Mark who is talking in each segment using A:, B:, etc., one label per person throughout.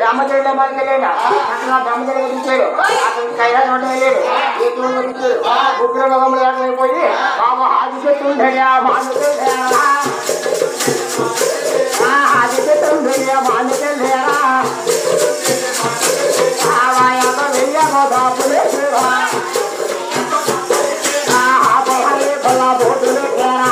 A: బ్రహ్మచర్య మనకి వెళ్ళాడు చక్కగా బ్రహ్మచర్య తీసాడు అతను కైలాసం అంటే వెళ్ళాడు ఏ తూరు తీసాడు ముగ్గురు లోకములు ఏకమైపోయి బాబు ఆదిశత్రుండగా మానుకెళ్ళారా ఆదిశత్రుండగా మానుకెళ్ళారా ఆవాయాల వెయ్యమో దాపులేరా ఆహా బొహలే బలా బోటులే కేరా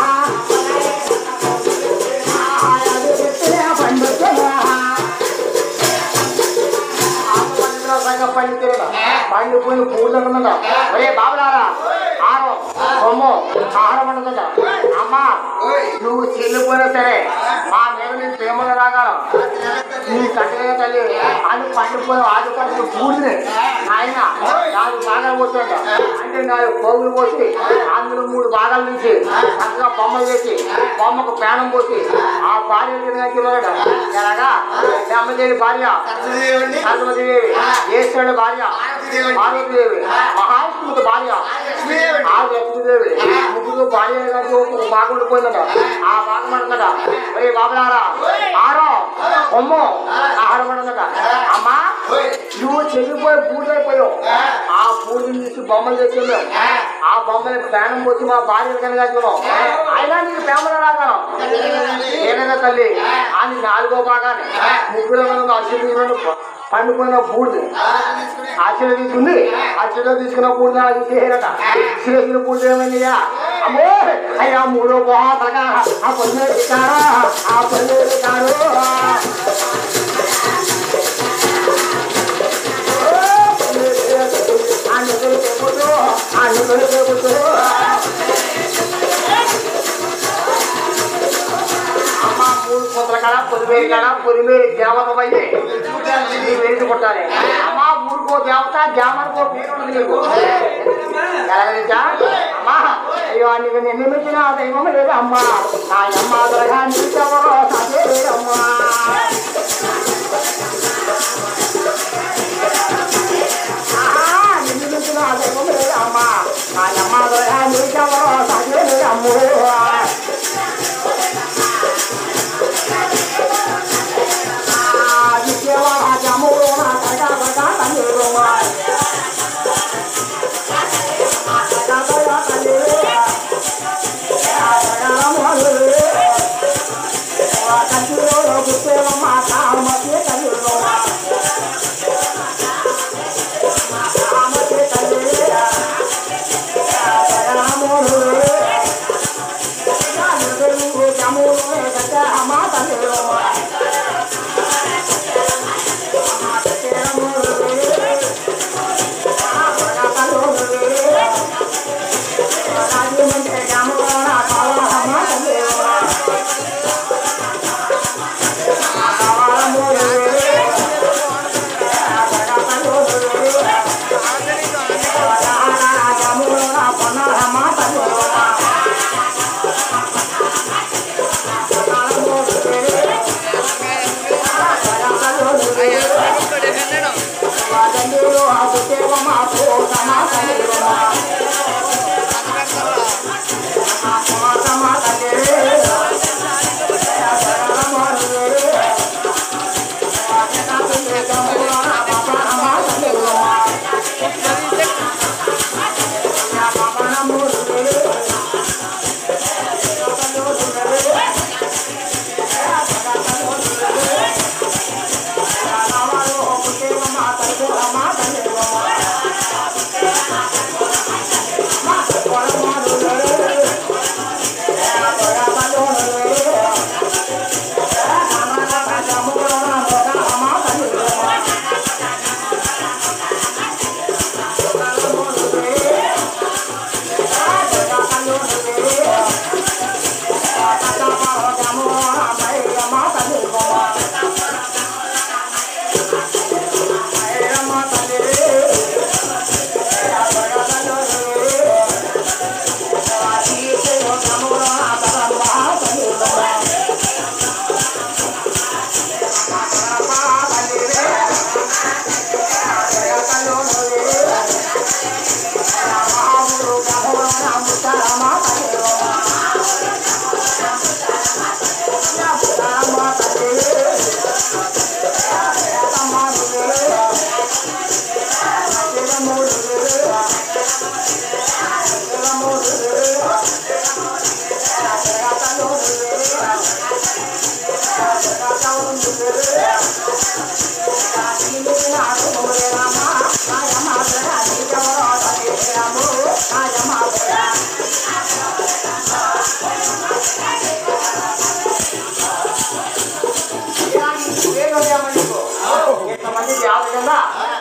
A: పండుకుని పూజలున్నదా ఒరే బాబులారా ఆరో సొమ్ము ఆహారం ఉండదా అమ్మా నువ్వు చెల్లిపోయినా సరే మా మీద నేను ప్రేమగా రాగలం నీ కట్టగా తల్లి అని పండిపోయి ఆదుపడుతూ పూడిని ఆయన నాలుగు భాగాలు పోతాడు అంటే నాలుగు పోగులు పోసి అందులో మూడు భాగాలు నుంచి చక్కగా బొమ్మలు చేసి బొమ్మకు ప్రాణం పోసి ఆ భార్య తిరగడు ఎలాగా బ్రహ్మదేవి భార్య సరస్వతీదేవి ఈశ్వరుడు భార్య పార్వతీదేవి మహావిష్ణువుకి భార్య ఆ లక్ష్మీదేవి ముగ్గురు భార్య కలిసి ఒక భాగం ఉండిపోయిందట ఆ భాగం అంటదట మరి బాబులారా ఆరో అమ్మో ఆహారం ఉండదట అమ్మా నువ్వు చెల్లిపోయి పూజ అయిపోయావు ఆ పూజను తీసి బొమ్మలు తెచ్చున్నావు ఆ బొమ్మని ప్రాణం వచ్చి మా భార్య కనుక అయినా నీకు ప్రేమలో రాగలం ఏదైనా తల్లి అని నాలుగో భాగాన్ని ముగ్గురు అశ్విని పండుకున్న బూడిది ఆశీర్వ తీసుకుంది ఆశీర్వ తీసుకున్న బూడిద అది చేయరట చేసిన బూడిద ఏమైందియా అమ్మో అయ్యా మూడో పోతగా ఆ పన్ను ఎక్కారు ఆ పన్ను ఎక్కారు అన్నుకొని చెబుతూ అన్నుకొని చెబుతూ అమ్మ మూడు పొద్దుల కాడ పొదిమేరి కాడ పొదిమేరి దేవత పోయి నీ వెళ్తు కొట్టాలి అమ్మ ఊరుకో దేవత జామనుకో పేరు ఉంది నీకు ఎలాగనిచా అమ్మా అయ్యో నీకు నిన్ను మించిన దైవం లేదు అమ్మా నా అమ్మ దొరగా నీకెవరో సాధ్య లేదమ్మా ఆహా, నిన్ను మించిన దైవం లేదు అమ్మా నా అమ్మ దొరగా నీకెవరో సాధ్య లేదమ్మో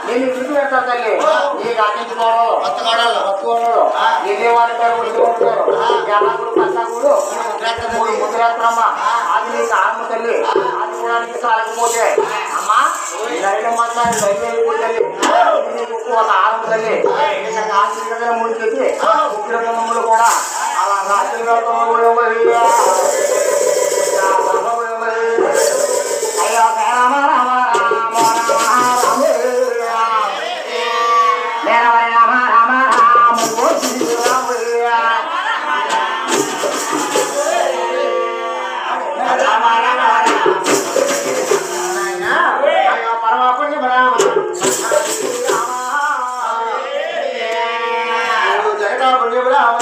A: నేను గుర్తు పెడతా తల్లి నీకు అన్నించుకోవడం
B: కొత్తగూడలో.
A: కొత్తగూడలో విజయవాడ పేరు కొట్టుకుంటున్నారు ఎల్లప్పుడు పక్కూడు మూడు ముద్రత్నమ్మ అది నీకు ఆత్మ తల్లి అది కూడా నీకు సాలకపోతే అమ్మా రైలు మంతా రైలు తల్లి ఇది నీకు ఒక ఆత్మ తల్లి ఇంకా ఆశీర్వాదం ముందుకెళ్ళి ఉగ్రతమ్ములు కూడా అలా ఆశీర్వాదం అయ్యో రామ రామ రామ రామ రామ నేనవరి రామ రామ రామ గోచి రామ రామ రామ అయ్యో పరమాపుణ్య రామ జగతా పుణ్య రామ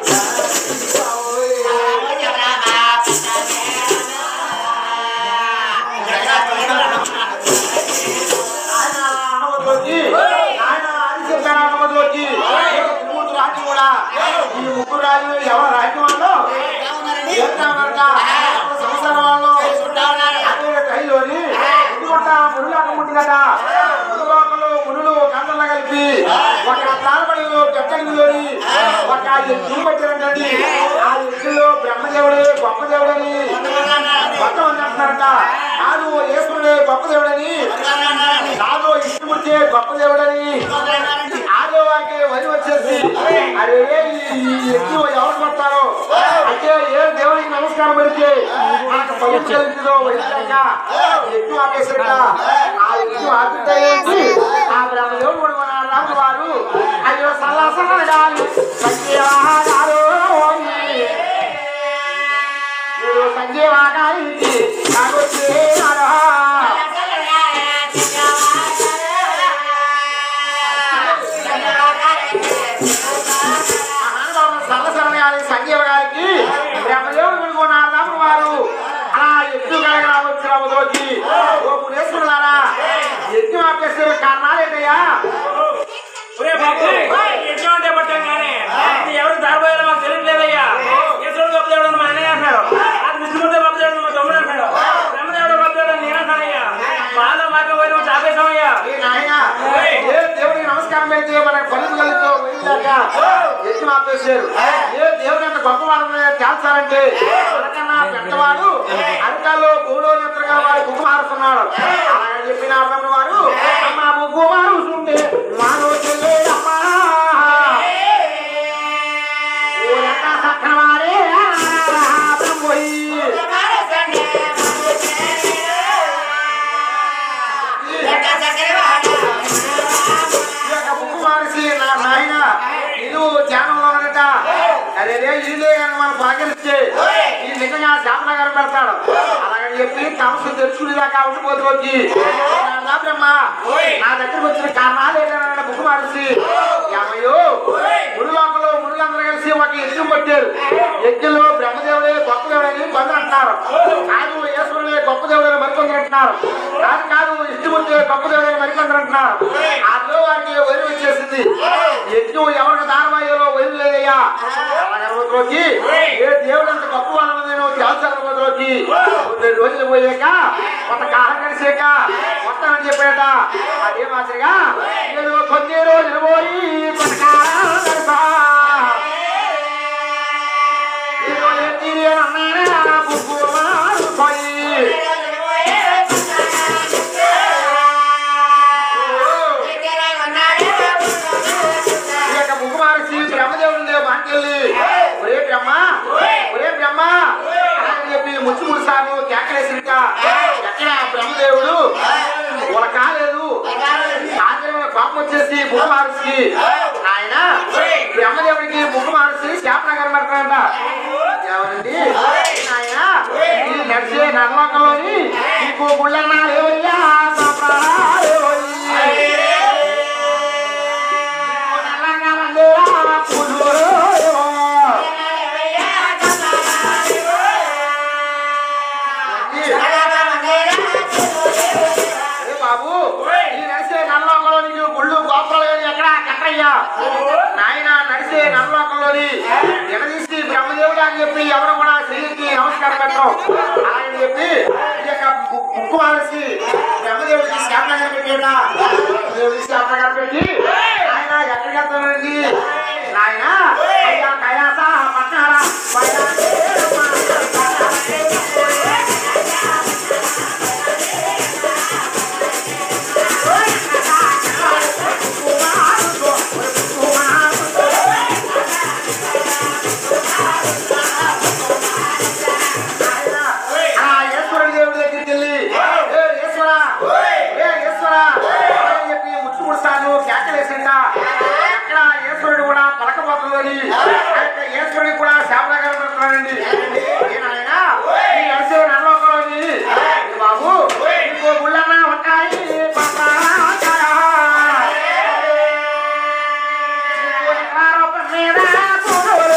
A: ఈ ముగ్గురు రాజు ఎవరు రాజ్యం వాళ్ళు సంవత్సరం వాళ్ళు అదే టైలోని ఎందుకంట మునులాక ముట్టి కదా మునులోకలు మునులు గంటలు కలిపి ఒక తాళపడి గట్టంగిలోని ఒక ఎత్తు పట్టారంటండి ఆ ఎత్తులో బ్రహ్మదేవుడే గొప్ప దేవుడని కొత్త మంది అంటున్నారంట కాదు ఏసుడే గొప్ప దేవుడని కాదు ఇష్టముడితే గొప్ప దేవుడని ఆదో వారికి వరి వచ్చేసి అరే ఈ ఎక్కువ ఎవరు పడతారో అంటే ఏ దేవుడికి నమస్కారం పెడితే మనకు పలుపు కలుగుతుందో వచ్చాక ఎక్కువ ఆపేసట ఆ ఎక్కువ ఆపితే ఆ బ్రహ్మదేవుడు కూడా మన రాముడు వారు అయ్యో సల్లా సల్లగాలి సంజీవాగారు మీరు సంజీవాగారికి నాకొచ్చే సల్లసరణ గారి సంజీవ గారికి బ్రహ్మదేవుడు విడుకున్నారు రాముడు వారు అలా ఎత్తు కలగరా వచ్చి రాముదోకి ఓ పురేశ్వరులారా యజ్ఞం ఆపేశ్వరు కారణాలు ఏంటయ్యా
C: ఒరే బాబు ఎట్లా ఉంటే పట్టాం కానీ ఇది ఎవరు దారిపోయారో మాకు తెలియట్లేదయ్యా ఈశ్వరుడు గొప్ప దేవుడు అని మా అన్నయ్య అంటున్నాడు అది విష్ణుమూర్తి గొప్ప దేవుడు మా తమ్ముడు అంటాడు బ్రహ్మదేవుడు గొప్ప దేవుడు అని నేను అంటానయ్యా మాలో మాకు పోయి నువ్వు చాపేశామయ్యా
A: ఏ నాయనా, ఏ దేవుడికి నమస్కారం పెడితే మనకు పలుకు కలుగుతూ వెళ్ళాక యజ్ఞం ఆపేశారు ఏ దేవుడు అంత గొప్ప వాళ్ళని తేల్చాలంటే మనకన్నా పెద్దవాడు అరికాల్లో గూడో నేత్రగా వాడు బుగ్గు మారుతున్నాడు అలాగే చెప్పిన అర్థం వారు అమ్మ బుగ్గు మారుస్తుంటే మానవ చెల్లే అమ్మా ఓ ఎంత సక్కనవారే బ్రహ్మోయి ఈ యొక్క బుక్కు మానేసి నా నాయన ఇల్లు ధ్యానంలో ఉన్నట అదే ఇల్లే కానీ మనం పలకరిస్తే ఈ నిజంగా శాపనగారం పెడతాడు అలాగని చెప్పి తమసు తెలుసుకునేదాకా ఉండిపోతూ వచ్చి నా బ్రహ్మ నా దగ్గరకు వచ్చిన కారణాలు ఏంటంటే బుక్కు మానేసి ఏమయ్యో మునులోకంలో మునులందరూ కలిసి ఒక యజ్ఞం పట్టారు యజ్ఞంలో బ్రహ్మదేవుడే గొప్ప దేవుడని కొందరు అంటున్నారు కాదు ఈశ్వరుడే గొప్ప దేవుడని మరికొందరు అంటున్నారు కాదు కాదు ఇష్టముంటే గొప్ప దేవుడని మరికొందరు అంటున్నారు అందులో వారికి వరి వచ్చేసింది యజ్ఞం ఎవరికి దానమయ్యాలో వరి లేదయ్యా అలాగనవద్రోకి ఏ దేవుడు అంత గొప్ప వాళ్ళని నేను తేల్చాలనుకోద్రోకి కొన్ని రోజులు పోయాక కొంత కాలం కలిసాక మొత్తం అని చెప్పాట అదే మాదిరిగా నేను కొన్ని రోజులు పోయి కొంతకాలం గడిపా. ఈరోజు తీరేనన్నానా బుగ్గు మారుపోయి. ఈ యొక్క బుగ్గు మారిసి బ్రహ్మదేవుడు మాటకెళ్ళి ఒరే బ్రహ్మ ఒరే బ్రహ్మ అని చెప్పి ముచ్చు ముడి సార్లు కేకలేసిరిక ఎక్కడ బ్రహ్మదేవుడు ఒక కాలేదు సాయంత్రం పాపం వచ్చేసి బుగ్గు మారిసి ఆయన బ్రహ్మదేవుడికి బుగ్గు మారిసి శాపనగరం పెడతాడంట ఎవరండి ఆయన ఈ నడిచే నర్లోకంలోని నీకు గుళ్ళన్నా లేవయ్యా సంప్రదాయాలు లేవయ్యా. నల్లంగా మందిరా పులురు ఏవో. ఏ బాబు ఈ నడిచే నల్లోకంలోని గుళ్ళు గోపురాలు కానీ ఎక్కడ కట్టయ్యా నాయన నడిచే నల్లోకంలోని ఎనదీసి బ్రహ్మదేవుడు అని చెప్పి ఎవరు కూడా శ్రీకి నమస్కారం పెట్టరు ఆయన చెప్పి ఈ యొక్క ముక్కు మానేసి బ్రహ్మదేవుడికి శాపనగర్ పెట్టాడా దేవుడి శాప కనిపెట్టి ఆయన ఎక్కడికి వెళ్తానండి నాయన అయ్యా కైలాస పట్టాల ఆ ఈశ్వరుడి దేవుడి దగ్గరికి వెళ్ళి ఏ ఈశ్వరా ఏ ఈశ్వరా అని చెప్పి ముచ్చు ముడుస్తాను కేకలేసింట అక్కడ ఈశ్వరుడు కూడా పలకపోతుందని ఆ యొక్క ఈశ్వరుడికి కూడా శాపనగారు పెడుతున్నాడండి నాయన ఈ నడిచే నల్లోకంలోని ఈ బాబు ఇంకో గుళ్ళన్నా ఉంటాయి పాపా, ఉంటాయా? ఇంకో ఎకరాల మీద కూడోలే.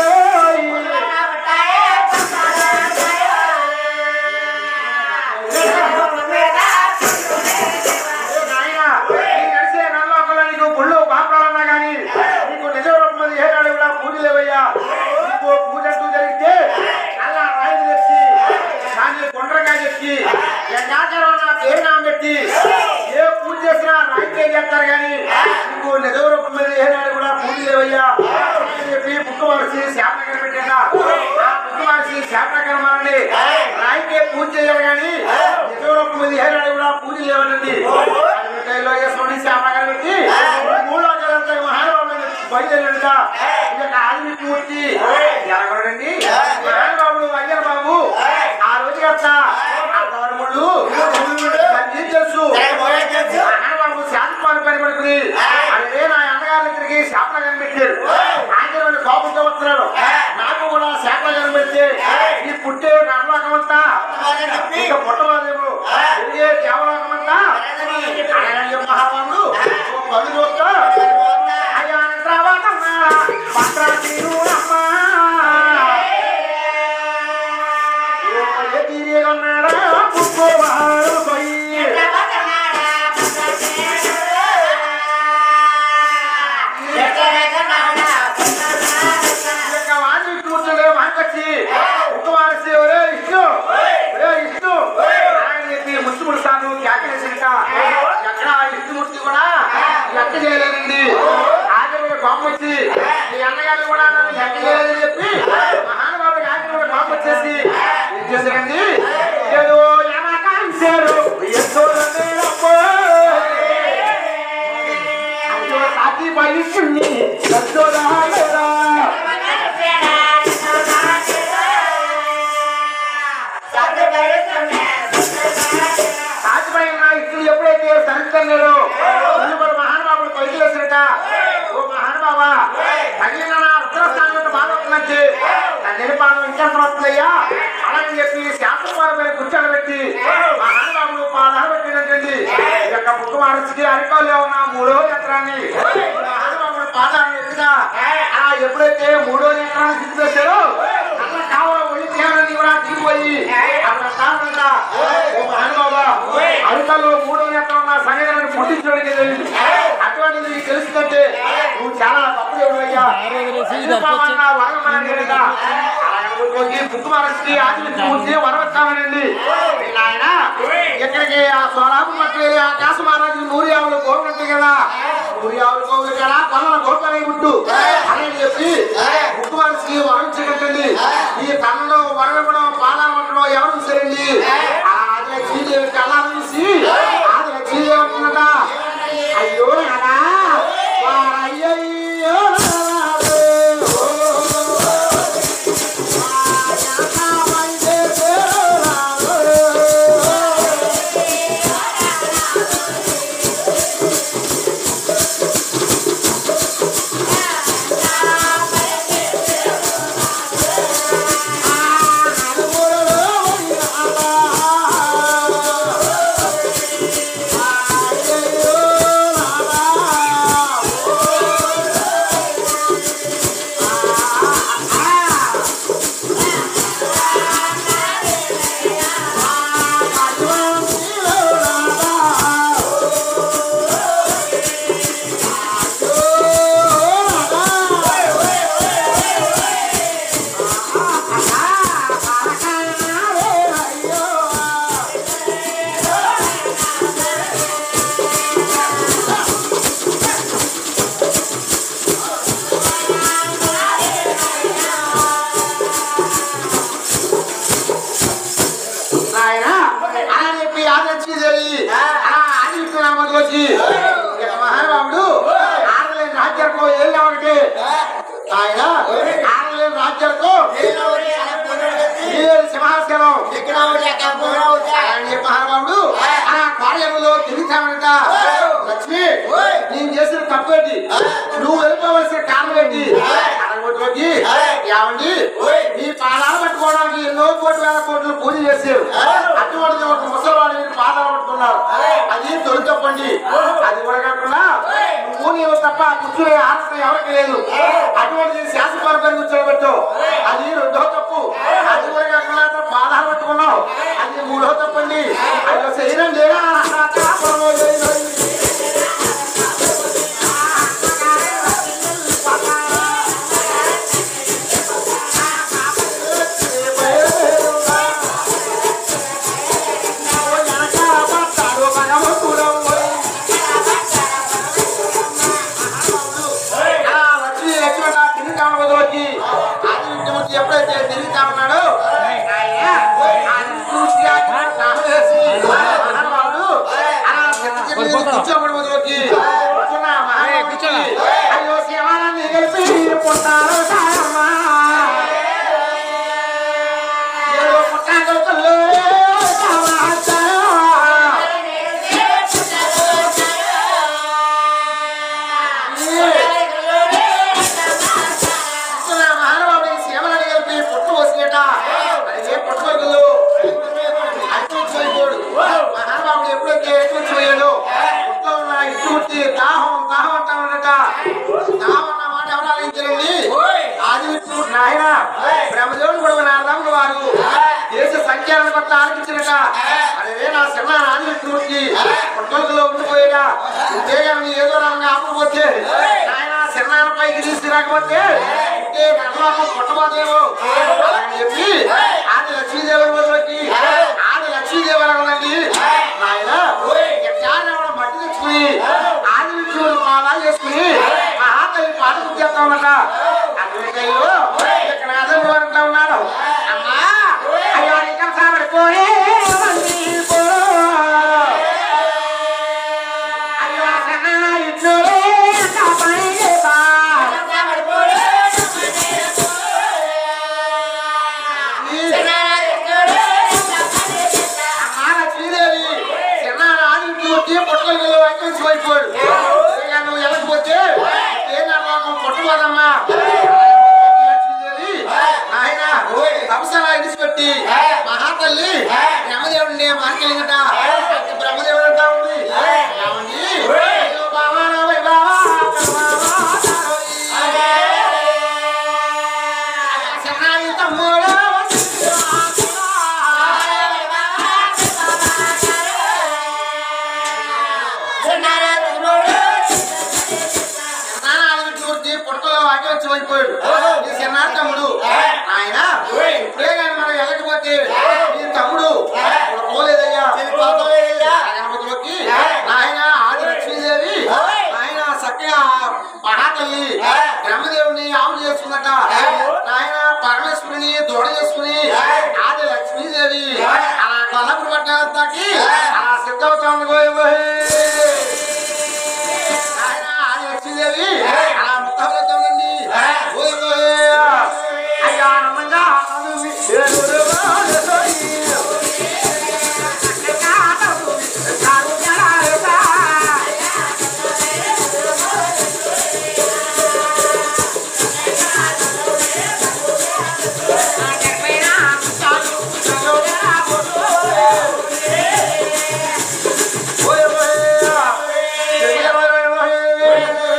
A: ఏ నాయనా, ఈ నడిచే నల్లోకంలో నీకు గుళ్ళు పాపాలన్నా గాని నీకు నిజ రూపం ఏ నాడు కూడా పూజ లేవయ్యా నీకు పూజ అంటూ జరిగితే అలా రాయి తెచ్చి దాన్ని గుండ్రకాయ తెచ్చి ఎండాచారం నా పేరు నామం పెట్టి ఏ పూజ చేసినా రాయికే చేస్తారు కానీ నీకు నిజ రూపం మీద ఏ నాడు కూడా పూజ లేవయ్యా అని చెప్పి బుక్ మనిషి శాపనగర్ పెట్టాడ ఆ బుక్ మనిషి శాపనగర్ మారండి రాయికే పూజ చేయాలి కానీ నిజ రూపం మీద ఏ నాడు కూడా పూజ లేవనండి మిఠాయిలో వేసుకొని శాపనగర్ పెట్టి మూడో జలంతా మహానుభావుడు బయలుదేరంట ఈ యొక్క ఆదివిష్ణుమూర్తి ఎలాగోడండి మహానుభావుడు అయ్యర్ బాబు ఆ రోజు కదా ఆ గవర్నముళ్ళు ఏం తెలుసు మహానుభావుడు శాంతిపాలు పని పడుకుని అదే నా అన్నగారి దగ్గరికి శాపన కనిపెట్టారు ఆంజనేయుడు కోపంతో వస్తున్నాడు నాకు కూడా శాపన కనిపెడితే ఈ పుట్టే నర్లోకమంతా ఇంకా పుట్టవాదేమో తిరిగే దేవలోకమంతా అనగా మహారాముడు ఓ పది చూస్తా అయ్యా తర్వాతమ్మా పత్ర తీరుడమ్మా తీరియగన్నాడా పుట్టువాడు పోయి యొక్క వాణి కూర్చుండే వాంకొచ్చి ఉపవారసి ఒరే ఇష్టు ఒరే ఇష్టు ఆయన చెప్పి ముచ్చు ముడుస్తాను కేకలేసింట ఎక్కడ ఇష్టమూర్తి కూడా లెక్క చేయలేదండి ఆఖరి కోపం వచ్చి ఈ అన్నగారు కూడా నన్ను లెక్క చేయలేదని చెప్పి మహానుభావుడికి ఆఖరి కోపం వచ్చేసి ఏం చేశారండి ఏదో ఎనకాంశారు ఎత్తోలండి అబ్బో అయ్యో సాటి భవిష్యుణ్ణి సత్తోదా లేదా సాధ్యమైన ఇట్లు ఎప్పుడైతే సరిస్తున్నాడో తల్లిపడి మహానుభావుడు పైకిలేసినట ఓ మహానుభావా తగిలిన నా రుద్రస్థానం బాధ వస్తుందంటే నా నిరుపాదం ఇంకెంత వస్తుందయ్యా అలాగని చెప్పి శాస్త్రపాల మీద కూర్చొని పెట్టి మహానుభావుడు పాదాలు పెట్టినట్టండి ఈ యొక్క బుక్ మహర్షికి అరికాల్లో ఉన్న మూడో యంత్రాన్ని మహానుభావుడు పాదాలను ఎత్తుగా అలా ఎప్పుడైతే మూడో యంత్రాన్ని సిద్ధి చేశారో అట్లా కావాలి ఒళ్ళు తీయాలని కూడా దిగిపోయి అక్కడ కారణంగా ఓ మహానుభావా అరికాల్లో మూడో యంత్రం ఉన్న సంగీతాన్ని పుట్టించడానికి తెలియదు అటువంటిది నీకు తెలుస్తుందంటే నువ్వు చాలా తప్పు దేవుడు అయ్యా బుక్ మహర్షికి ఆదిత్యమూర్తి వరవచ్చామనండి ఆయన ఇక్కడికి ఆ స్వరాపు పట్టు వెళ్ళి ఆ కాసు మహారాజు నూరి ఆవులు కోరుకుంటే కదా నూరి ఆవులు కోవులు కదా కొనల గోపలై గుట్టు అని చెప్పి బుక్ మహర్షికి వరం ఇచ్చినట్టండి ఈ తనలో వరం ఇవ్వడం పాదాలు ఉండడం ఎవరు చూసారండి ఆ ఆది లక్ష్మీదేవి కళ్ళ చూసి ఆది లక్ష్మీదేవి ఉంటుందట అయ్యో నానా వారయ్యయ్యో నాదే, ఓ. ఆ వచ్చి ఇక మహానుభావుడు ఆడలేని రాజ్యాలకు ఏళ్ళ ఒకటి ఆయన ఆడలేని రాజ్యాలకు ఏడు సింహాసనం ఆయన మహానుభావుడు ఆ కార్యములో తిరుగుతామంట లక్ష్మి నేను చేసిన తప్పేంటి నువ్వు వెళ్ళిపోవలసిన కారణం ఏంటి అడగొట్టుకోకి ఏమండి మీ పాదాలు పట్టుకోవడానికి ఎన్నో కోటి వేల కోట్లు పూజ చేశారు అటువంటి ఒక ముసలివాడు మీరు పాదాలు పట్టుకున్నారు అది తొలి తప్పండి అది కూడా కాకుండా నువ్వు నీవు తప్ప కూర్చునే ఆసన ఎవరికి లేదు అటువంటి శాసనపరపై కూర్చోబెట్టు అది రెండో తప్పు అది కూడా కాకుండా అతను పాదాలు పట్టుకున్నావు అది మూడో తప్పండి అది శరీరం లేదా లక్ష్మీ లక్ష్మణ తిరిగి కావడం వచ్చి ఆది విద్యమూర్తి ఎప్పుడైతే తిరిగి కావన్నాడో ఆయన ఆది విద్యమూర్తి గారికి స్నానం చేసి మహానుభావుడు అలా చెట్టు చెట్టు మీద కూర్చోబడి మొదలుకి కూర్చున్న మహానుభావుడికి అయ్యో శివానంది కలిపి పుట్టారు సాయమ్మ ఏదో పుట్టాకల్లో మహానుభావుడికి శివనాన్ని కలిపి పుట్టు పోసినట అదే పుట్టుకొడుకులు అర్పించిపోయాడు మహానుభావుడు ఎప్పుడైతే అర్పించిపోయాడు పుట్లో ఉన్న ఇటు ముట్టి దాహం దాహం అంటా ఉన్నట దాహం అన్న మాట ఎవరు ఆలోచించరండి ఆది విష్ణుడు నాయన బ్రహ్మదేవుడు కూడా నారదముడు వారు దేశ సంఖ్యాలను పట్ల ఆలోచించినట అదే నా చిన్న ఆది విష్ణుడికి పుట్టలో ఉండిపోయాడా ఉద్యోగాన్ని ఏదో రంగా ఆపకపోతే నాయన చిన్నాన్న పైకి తీసుకురాకపోతే అంటే నడవకు పుట్టబోదేమో అలాగని చెప్పి ఆది లక్ష్మీదేవుని మొదలకి ఆది లక్ష్మీదేవుని ఉండండి నాయన చారవడం మట్టి తెచ్చుకుని ఆది విష్ణువుని పాదాలు చేసుకుని మా ఆకలి పాట చేస్తా ఉన్నట అందుకయ్యో ఇక్కడ అదను అంటా ఉన్నాడు అమ్మా అయ్యో ఇక్కడ సాబడిపోయే అయ్యో సన్నా ఇట్లే కాపాడే బా అమ్మాన శ్రీదేవి చిన్నాన్న ఆదిత్య వచ్చి పుట్టలు వెంకటేశ్వర వైపోయాడు ఇక నువ్వు వెళ్ళకపోతే ఏ నా లోకం పుట్టబోదమ్మా శ్రీదేవి ఆయన తపసలా ఇడిచిపెట్టి మహాతల్లి బ్రహ్మదేవుడిని మార్కెలింగట బ్రహ్మదేవుడు అంటా ఉంది ఏమండి? అయ్యో బావా నా వై బావా, బావా, చిన్నారి తమ్ముడు నానాలుగురికి పుట్టలో వాకి అయిపోయాడు నీ చిన్న తమ్ముడు ఆయన ఇప్పుడే కానీ మనం వెళ్ళకపోతే నీ తమ్ముడు పోలేదయ్యా గణపతిలోకి ఆయన ఆది లక్ష్మీదేవి ఆయన చక్కగా మహాతల్లి బ్రహ్మదేవుని ఆవులు చేసుకున్నట ఆయన పరమేశ్వరుని దూడ చేసుకుని ఆది లక్ష్మీదేవి అలా కొల్లపురి పట్టణకి అలా సిద్ధవుతా ఉంది